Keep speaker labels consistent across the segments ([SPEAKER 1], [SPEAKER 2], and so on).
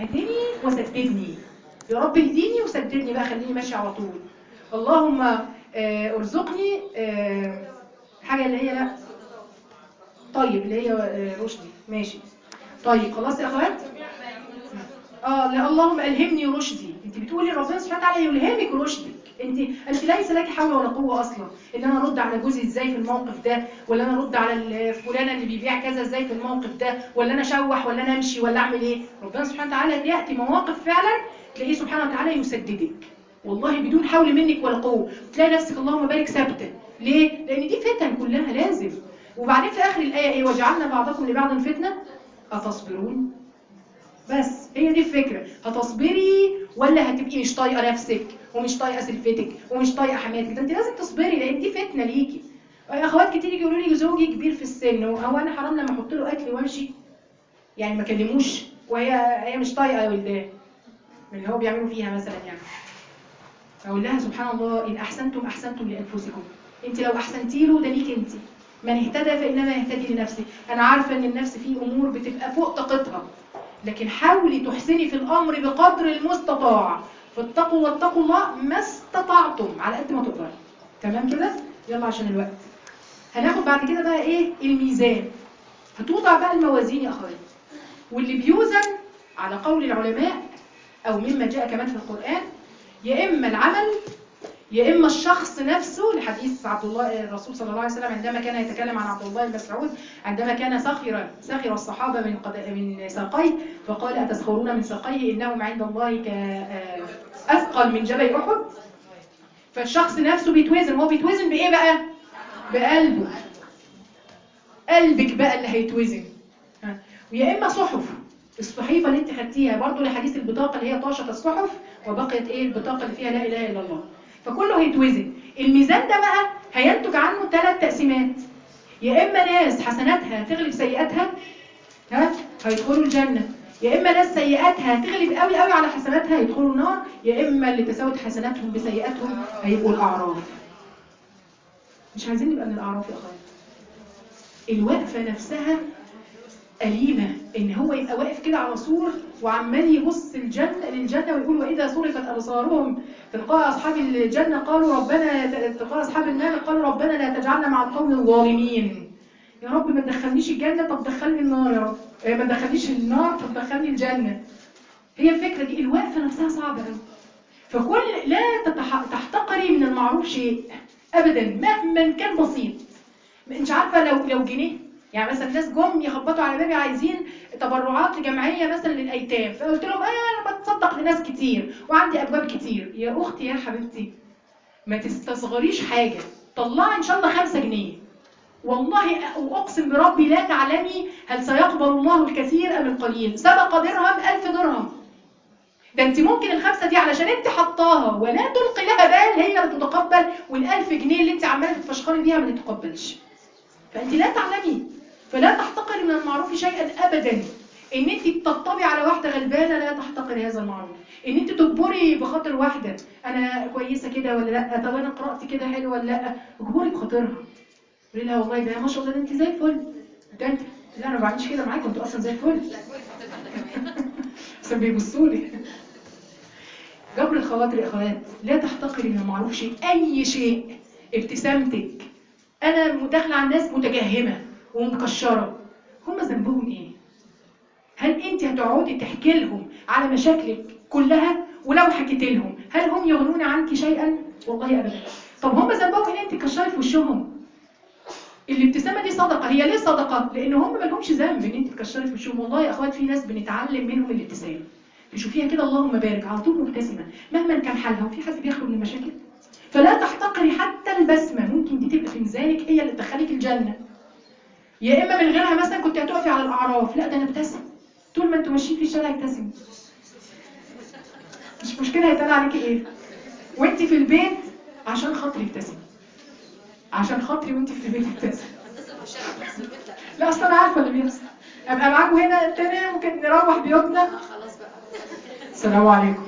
[SPEAKER 1] اهدني وسددني يا رب اهديني وسددني بقى خليني ماشي على طول اللهم آه، ارزقني آه، حاجه اللي هي لا طيب اللي هي آه، رشدي ماشي طيب خلاص يا اخوات اه لا اللهم الهمني رشدي انت بتقولي ربنا سبحانه وتعالى يلهمك رشدك انت انت ليس لك حول ولا قوه اصلا ان انا ارد على جوزي ازاي في الموقف ده ولا انا ارد على الفلانه اللي بيبيع كذا ازاي في الموقف ده ولا انا اشوح ولا انا امشي ولا اعمل ايه ربنا سبحانه وتعالى ياتي مواقف فعلا تلاقيه سبحانه وتعالى يسددك والله بدون حول منك ولا قوه تلاقي نفسك اللهم بارك ثابته ليه لان دي فتن كلها لازم وبعدين في اخر الايه ايه وجعلنا بعضكم لبعض فتنه اتصبرون بس هي دي الفكرة هتصبري ولا هتبقي مش طايقة نفسك ومش طايقة سلفتك ومش طايقة حماتك ده انت لازم تصبري لان دي فتنة ليكي اخوات كتير يجي يقولوا لي زوجي كبير في السن هو انا حرام لما احط له اكل وامشي يعني ما اكلموش وهي هي مش طايقة يا ولدان من اللي هو بيعملوا فيها مثلا يعني اقول لها سبحان الله ان احسنتم احسنتم لانفسكم انت لو احسنتي له ده ليك انت من اهتدى فانما يهتدي لنفسه انا عارفه ان النفس فيه امور بتبقى فوق طاقتها لكن حاولي تحسني في الامر بقدر المستطاع فاتقوا واتقوا الله ما استطعتم على قد ما تقدروا تمام كده يلا عشان الوقت هناخد بعد كده بقى ايه الميزان هتوضع بقى الموازين يا اخواتي واللي بيوزن على قول العلماء او مما جاء كمان في القران يا اما العمل يا اما الشخص نفسه لحديث عبد الله الرسول صلى الله عليه وسلم عندما كان يتكلم عن عبد الله بن مسعود عندما كان سخر سخر الصحابه من قد من ساقيه فقال اتسخرون من ساقيه انهم عند الله ك اثقل من جبل احد فالشخص نفسه بيتوزن هو بيتوزن بايه بقى بقلبه قلبك بقى اللي هيتوزن ها. ويا اما صحف الصحيفه اللي انت خدتيها برضو لحديث البطاقه اللي هي طاشت الصحف وبقيت ايه البطاقه اللي فيها لا اله الا الله فكله هيتوزن الميزان ده بقى هينتج عنه ثلاث تقسيمات يا اما ناس حسناتها تغلب سيئاتها ها هيدخلوا الجنه يا اما ناس سيئاتها تغلب قوي قوي على حسناتها هيدخلوا النار يا اما اللي تساوت حسناتهم بسيئاتهم هيبقوا الاعراف مش عايزين نبقى من الاعراف يا اخوان الوقفه نفسها أليمة إن هو يبقى واقف كده على سور وعمال يبص الجنة للجنة ويقول وإذا صرفت أبصارهم تلقاء أصحاب الجنة قالوا ربنا تلقاء أصحاب النار قالوا ربنا لا تجعلنا مع القوم الظالمين يا رب ما تدخلنيش الجنة طب دخلني النار يا رب إيه ما تدخلنيش النار طب دخلني الجنة هي الفكرة دي الوقفة نفسها صعبة قوي فكل لا تتح... تحتقري من المعروف شيء أبدا مهما كان بسيط انت عارفة لو لو جنيه يعني مثلا ناس جم يخبطوا على بابي عايزين تبرعات لجمعيه مثلا للايتام فقلت لهم ايه انا بتصدق لناس كتير وعندي ابواب كتير يا اختي يا حبيبتي ما تستصغريش حاجه طلعي ان شاء الله خمسة جنيه والله واقسم بربي لا تعلمي هل سيقبل الله الكثير ام القليل سبق درهم ألف درهم ده انت ممكن الخمسة دي علشان انت حطاها ولا تلقي لها بال هي اللي تتقبل والألف جنيه اللي انت عماله تتفشخري بيها ما تتقبلش فانت لا تعلمي فلا تحتقري من المعروف شيئا ابدا ان انت تطبطبي على واحده غلبانه لا تحتقري هذا المعروف ان انت تجبري بخاطر واحده انا كويسه كده ولا لا طب انا قرات كده حلو ولا لا اجبري بخاطرها قولي لها والله ده ما شاء الله ده انت زي الفل ده انت لا انا ما بعملش كده معاكم انتوا اصلا زي الفل بس بيبصوا لي جبر الخواطر يا اخوات لا تحتقري من المعروف شيء اي شيء ابتسامتك انا داخله على الناس متجهمه ومكشره هم ذنبهم ايه هل انت هتقعدي تحكي لهم على مشاكلك كلها ولو حكيت لهم هل هم يغنون عنك شيئا والله ابدا طب هم ذنبهم ان انت تكشري في وشهم الابتسامه دي صدقه هي ليه صدقه لان هم ما لهمش ذنب ان انت تكشري في وشهم والله يا اخوات في ناس بنتعلم منهم الابتسامه تشوفيها كده اللهم بارك على طول مبتسمه مهما كان حالها وفي حد بيخرج من المشاكل فلا تحتقري حتى البسمه ممكن دي تبقى في ميزانك هي اللي تدخلك الجنه يا اما من غيرها مثلا كنت هتقفي على الاعراف لا ده انا ابتسم طول ما انتوا ماشيين في الشارع ابتسمي مش مشكله هيتقال عليكي ايه وانت في البيت عشان خاطري ابتسمي عشان خاطري وانت في البيت ابتسمي لا اصل انا عارفه اللي بيحصل ابقى معاكم هنا تاني ممكن نروح بيوتنا
[SPEAKER 2] خلاص بقى
[SPEAKER 1] السلام عليكم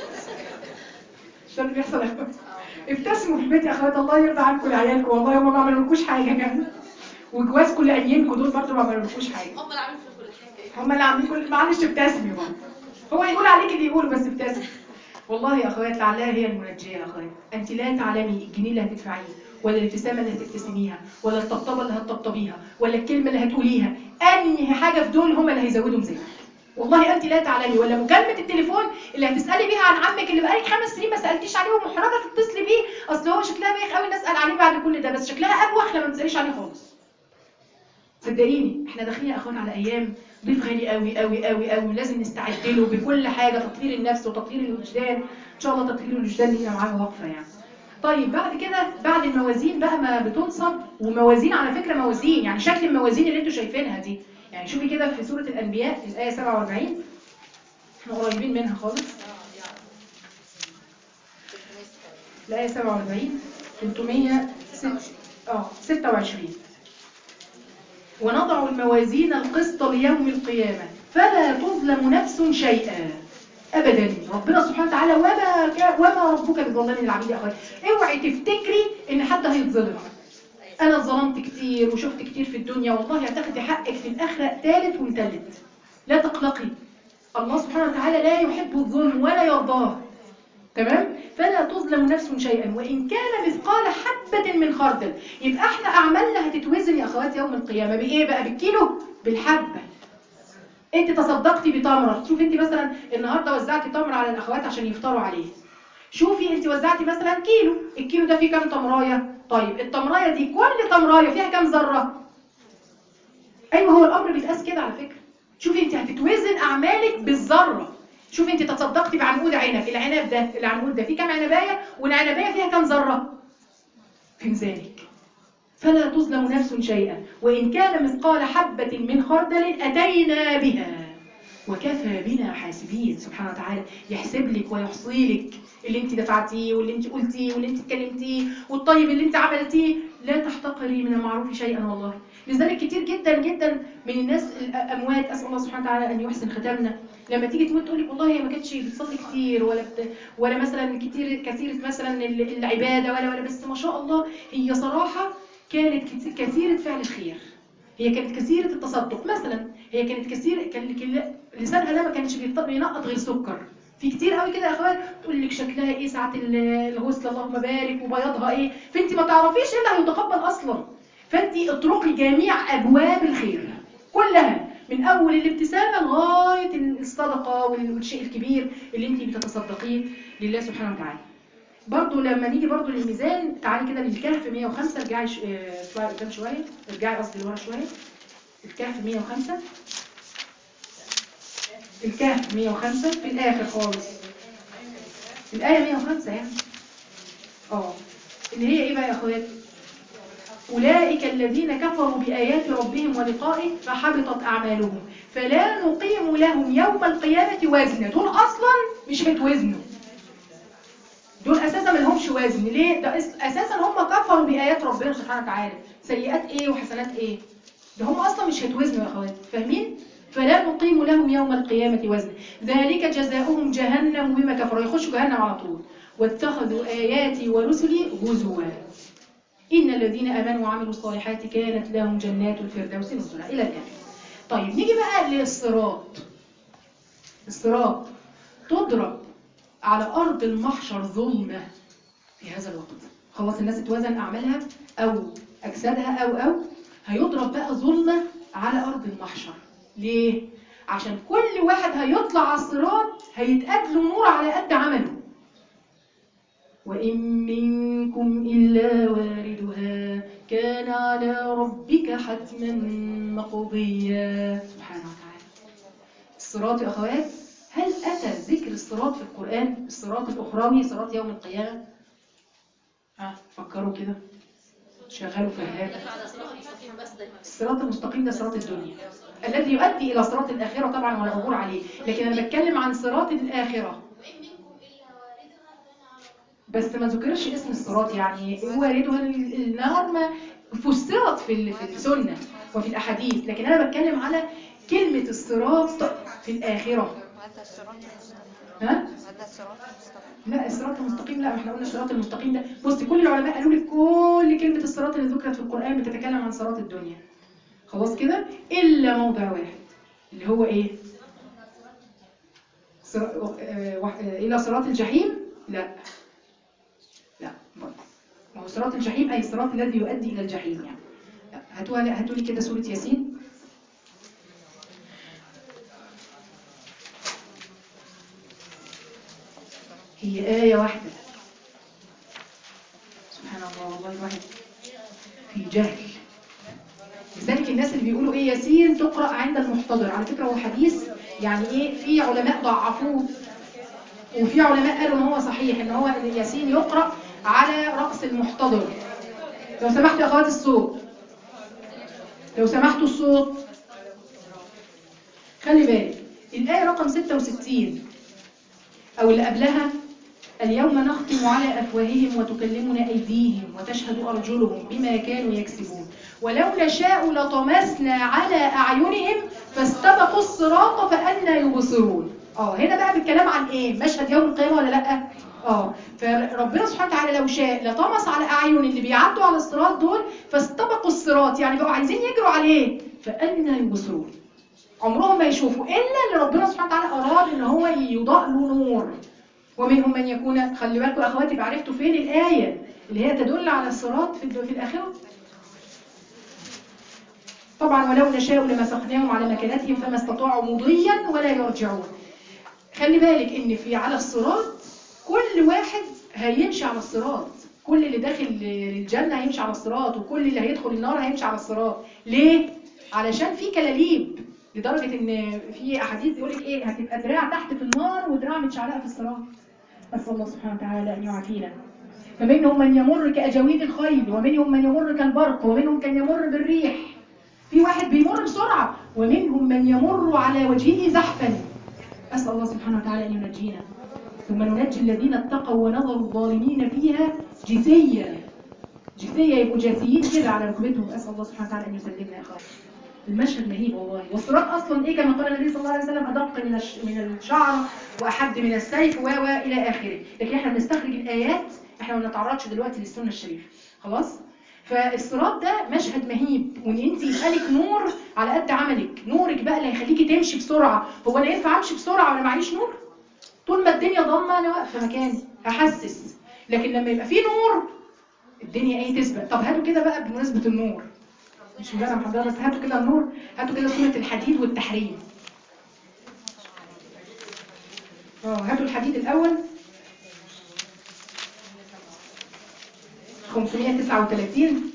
[SPEAKER 1] مش ده اللي بيحصل يا اخوات ابتسموا في البيت يا اخوات الله يرضى عنكم لعيالكم والله هم ما عملولكوش حاجه يعني وجوازكم لعيالكم دول برضه ما عملولكوش حاجه
[SPEAKER 2] هم اللي عاملين في كل حاجه
[SPEAKER 1] هم اللي عاملين كل معلش ابتسمي برضه هو يقول عليك اللي يقوله بس ابتسم والله يا اخوات لعلها هي المنجيه يا اخوات انت لا تعلمي الجنيه اللي هتدفعيه ولا الابتسامه اللي هتبتسميها ولا الطبطبه اللي هتطبطبيها ولا الكلمه اللي هتقوليها انهي حاجه في دول هم اللي هيزودوا ميزانك والله انت لا تعلمي ولا مكالمه التليفون اللي هتسالي بيها عن عمك اللي بقالك خمس سنين ما سالتيش عليه ومحرجه تتصلي بيه اصل هو شكلها بايخ قوي نسال عليه بعد كل ده بس شكلها ابوخ لما ما تساليش عليه خالص صدقيني احنا داخلين يا اخوان على ايام ضيف غالي قوي قوي قوي قوي لازم نستعد له بكل حاجه تطهير النفس وتطهير الوجدان ان شاء الله تطهير الوجدان لينا معانا وقفه يعني طيب بعد كده بعد الموازين بقى ما بتنصب وموازين على فكره موازين يعني شكل الموازين اللي انتوا شايفينها دي يعني شوفي كده في سوره الانبياء في الايه 47 احنا قريبين منها خالص الآية 47 306 اه 26 ونضع الموازين القسط ليوم القيامة فلا تظلم نفس شيئا ابدا ربنا سبحانه وتعالى وما كا وما ربك بظلام للعبيد يا اخواتي اوعي تفتكري ان حد هيتظلم انا اتظلمت كتير وشفت كتير في الدنيا والله هتاخدي حقك في الاخره ثالث ومثلث لا تقلقي الله سبحانه وتعالى لا يحب الظلم ولا يرضاه تمام فلا تظلم نفس شيئا وان كان مثقال حبه من خردل يبقى احنا اعمالنا هتتوزن يا اخواتي يوم القيامه بايه بقى بالكيلو بالحبه انت تصدقتي بتمره شوفي انت مثلا النهارده وزعتي تمر على الاخوات عشان يفطروا عليه شوفي انت وزعتي مثلا كيلو الكيلو ده فيه كام تمرايه طيب التمرايه دي كل تمرايه فيها كام ذره ايوه هو الامر بيتقاس كده على فكره شوفي انت هتتوزن اعمالك بالذره شوفي انت تصدقتي بعنقود عنب العنب ده العنقود ده فيه كام عنبايه والعنبايه فيها كام ذره في ميزانك فلا تظلم نفس شيئا وإن كان مثقال حبة من خردل أتينا بها وكفى بنا حاسبين سبحانه وتعالى يحسب لك ويحصي لك اللي انت دفعتيه واللي انت قلتيه واللي انت اتكلمتيه والطيب اللي انت عملتيه لا تحتقري من المعروف شيئا والله لذلك كتير جدا جدا من الناس الاموات اسال الله سبحانه وتعالى ان يحسن ختامنا لما تيجي تموت تقول لك والله هي ما كانتش بتصلي كتير ولا بت... ولا مثلا كتير كثيره مثلا العباده ولا ولا بس ما شاء الله هي صراحه كانت كثيرة فعل الخير هي كانت كثيرة التصدق مثلا هي كانت كثير كان لسانها ده ما كانش بينقط غير سكر في كتير قوي كده يا اخوات تقول لك شكلها ايه ساعه الغسل اللهم بارك وبياضها ايه فانت ما تعرفيش ايه اللي هيتقبل اصلا فانت اطرقي جميع ابواب الخير كلها من اول الابتسامه لغايه الصدقه والشيء الكبير اللي انت بتتصدقيه لله سبحانه وتعالى برضو لما نيجي برضو للميزان تعالي كده للكهف 105 ارجعي اطلعي قدام شويه ارجعي قصدي لورا شويه الكهف 105 الكهف 105 في الاخر خالص الايه 105 يعني اه اللي هي ايه بقى يا اخواتي أولئك الذين كفروا بآيات ربهم ولقائه فحبطت أعمالهم فلا نقيم لهم يوم القيامة وزنا دول أصلا مش هيتوزنوا دول اساسا ما لهمش وزن ليه ده اساسا هم كفروا بايات ربنا سبحانه وتعالى سيئات ايه وحسنات ايه ده هم اصلا مش هيتوزنوا يا اخواتي فاهمين فلا نقيم لهم يوم القيامه وزنا ذلك جزاؤهم جهنم بما كفروا يخشوا جهنم على طول واتخذوا اياتي ورسلي هزوا ان الذين امنوا وعملوا الصالحات كانت لهم جنات الفردوس نزلا الى الاخر طيب نيجي بقى للصراط الصراط تضرب على أرض المحشر ظلمة في هذا الوقت خلاص الناس اتوزن أعمالها أو أجسادها أو أو هيضرب بقى ظلمة على أرض المحشر ليه؟ عشان كل واحد هيطلع على الصراط هيتقابله نور على قد عمله وإن منكم إلا واردها كان على ربك حتما مقضيا سبحانه وتعالى الصراط يا أخوات هل أتى ذكر الصراط في القرآن الصراط الأخروي صراط يوم القيامة ها فكروا كده شغلوا فهام الصراط المستقيم ده صراط الدنيا الذي يؤدي إلى صراط الآخرة طبعا ولا عبور عليه لكن أنا بتكلم عن صراط الآخرة بس ما ذكرش اسم الصراط يعني واردها النار ما فسرت في في السنة وفي الأحاديث لكن أنا بتكلم على كلمة الصراط في الآخرة ها؟ لا الصراط المستقيم لا احنا قلنا الصراط المستقيم ده بص كل العلماء قالوا لك كل كلمة الصراط اللي ذكرت في القرآن بتتكلم عن صراط الدنيا خلاص كده إلا موضع واحد اللي هو ايه صرا- آه، وح- آه، الى صراط الجحيم لا لا برضه ما هو صراط الجحيم اي الصراط الذي يؤدي الى الجحيم يعني لا. هاتوها هاتوا لي كده سوره ياسين هي آية واحدة سبحان الله والله الواحد في جهل لذلك الناس اللي بيقولوا ايه ياسين تقرأ عند المحتضر على فكرة هو حديث يعني ايه في علماء ضعفوه وفي علماء قالوا ان هو صحيح ان هو ياسين يقرأ على رأس المحتضر لو سمحتوا يا اخوات الصوت لو سمحتوا الصوت خلي بالك الآية رقم 66 أو اللي قبلها اليوم نختم على أفواههم وتكلمنا أيديهم وتشهد أرجلهم بما كانوا يكسبون ولو نشاء لطمسنا على أعينهم فاستبقوا الصراط فأنا يبصرون اه هنا بقى بالكلام عن ايه مشهد يوم القيامة ولا لا اه فربنا سبحانه وتعالى لو شاء لطمس على أعين اللي بيعدوا على الصراط دول فاستبقوا الصراط يعني بقوا عايزين يجروا عليه فأنا يبصرون عمرهم ما يشوفوا إلا اللي ربنا سبحانه وتعالى أراد إن هو يضاء له نور ومنهم من يكون خلي بالكم يا اخواتي بقى عرفتوا فين الآية اللي هي تدل على الصراط في في الآخرة طبعا ولو نشاء لمسخناهم على مكانتهم فما استطاعوا مضيا ولا يرجعون خلي بالك ان في على الصراط كل واحد هيمشي على الصراط كل اللي داخل الجنة هيمشي على الصراط وكل اللي هيدخل النار هيمشي على الصراط ليه؟ علشان في كلاليب لدرجة ان في احاديث يقول لك ايه هتبقى دراع تحت في النار ودراع متشعلقة في الصراط نسأل الله سبحانه وتعالى ان يعافينا فمنهم من يمر كأجاويد الخيل ومنهم من يمر كالبرق ومنهم كان يمر بالريح في واحد بيمر بسرعة ومنهم من يمر على وجهه زحفا أسأل الله سبحانه وتعالى أن ينجينا ثم ننجي الذين اتقوا ونظر الظالمين فيها جثيا جثية يبقوا جاثيين كده على ركبتهم أسأل الله سبحانه وتعالى أن يسلمنا يا أخوان المشهد مهيب والله والصراط أصلا إيه كما قال النبي صلى الله عليه وسلم أدق من الش... من الشعر وأحد من السيف و و إلى آخره لكن إحنا بنستخرج الآيات إحنا ما بنتعرضش دلوقتي للسنة الشريفة خلاص فالصراط ده مشهد مهيب وان انت يبقالك نور على قد عملك نورك بقى اللي هيخليكي تمشي بسرعه هو انا ينفع امشي بسرعه وانا معيش نور طول ما الدنيا ضلمه انا واقفه مكاني هحسس لكن لما يبقى في نور الدنيا ايه تسبق طب هاتوا كده بقى بمناسبه النور مش مجرد محضره بس هاتوا كده النور هاتوا كده سوره الحديد والتحريم اه هاتوا الحديد الاول 539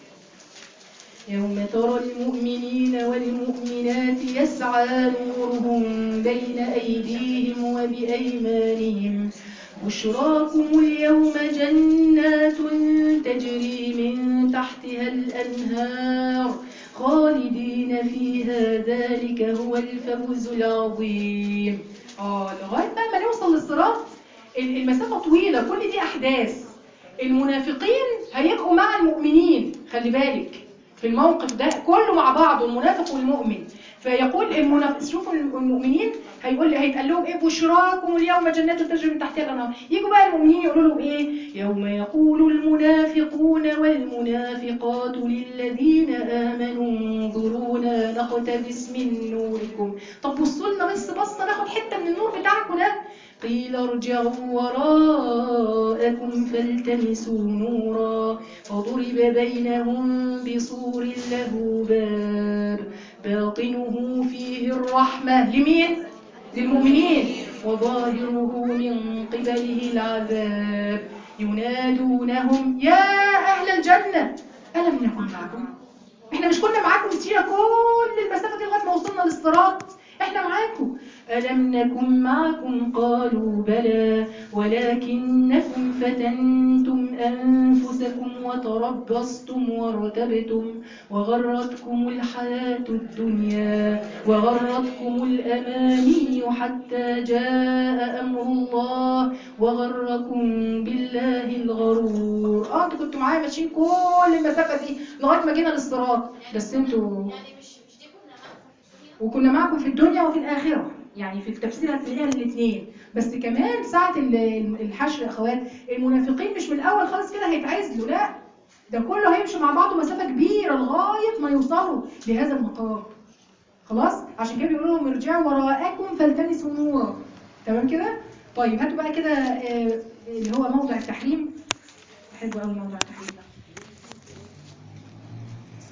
[SPEAKER 1] يوم ترى المؤمنين والمؤمنات يسعى نورهم بين أيديهم وبأيمانهم بشراكم اليوم جنات تجري من تحتها الأنهار خالدين فيها ذلك هو الفوز العظيم آه لغاية بقى ما نوصل للصراط المسافة طويلة كل دي أحداث المنافقين هيبقوا مع المؤمنين خلي بالك في الموقف ده كله مع بعض المنافق والمؤمن فيقول المنافق شوفوا المؤمنين هيقول هيتقال لهم ايه بشراكم اليوم جنات تجري من تحتها الانهار يجوا بقى المؤمنين يقولوا لهم ايه يوم يقول المنافقون والمنافقات للذين امنوا انظرونا نقتبس من نوركم طب بصوا لنا بس بصه ناخد حته من النور بتاعكم ده قيل ارجعوا وراءكم فالتمسوا نورا فضرب بينهم بسور له باب باطنه فيه الرحمة لمين؟ للمؤمنين وظاهره من قبله العذاب ينادونهم يا أهل الجنة ألم نكن معكم؟ احنا مش كنا معاكم مشينا كل المسافة دي لغاية ما وصلنا للصراط احنا معاكم ألم نكن معكم قالوا بلى ولكنكم فتنتم أنفسكم وتربصتم وارتبتم وغرتكم الحياة الدنيا وغرتكم الأماني حتى جاء أمر الله وغركم بالله الغرور اه انتوا كنتوا معايا ماشيين كل المسافة دي لغاية ما جينا للصراط بس انتوا وكنا معكم في الدنيا وفي الآخرة يعني في التفسير هتلاقيها الاثنين بس كمان ساعة الحشر يا اخوات المنافقين مش من الأول خالص كده هيتعزلوا لا ده كله هيمشي مع بعضه مسافة كبيرة لغاية ما يوصلوا لهذا المقام خلاص عشان كده بيقولوا لهم ارجعوا وراءكم فالتمسوا نورا تمام تمام كده طيب هاتوا بقى كده آه، اللي هو موضع التحريم بحب قوي موضع التحريم